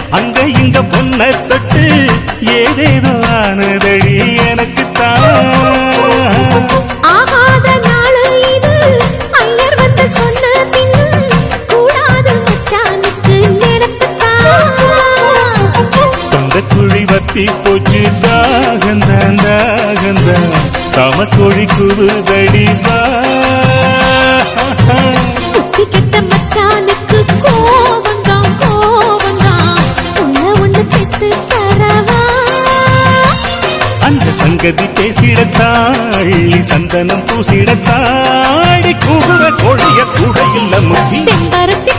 அங்க இங்க பொண்ண தொட்டு ஏதேதோ ஆனதடி எனக்கு தான் ஆகாத நாளு இது ஐயர் வந்து சொன்ன பின்னும் கூடாது மச்சானுக்கு நினைப்புத்தான் தொண்ட குழி வத்தி போச்சு தாகந்தான் தாகந்தான் சமக்கோழி குபுதடி வா புத்தி கெட்ட மச்சானுக்கு கோவங்காம் கோவங்காம் உன்ன ஒண்ணு பெத்து தரவா அந்த சங்கதி பேசிடத்தாள்ளி சந்தனம் பூசிடத்தாடி கூகுற கோழிய கூட இல்ல முத்தி செம்பருத்தி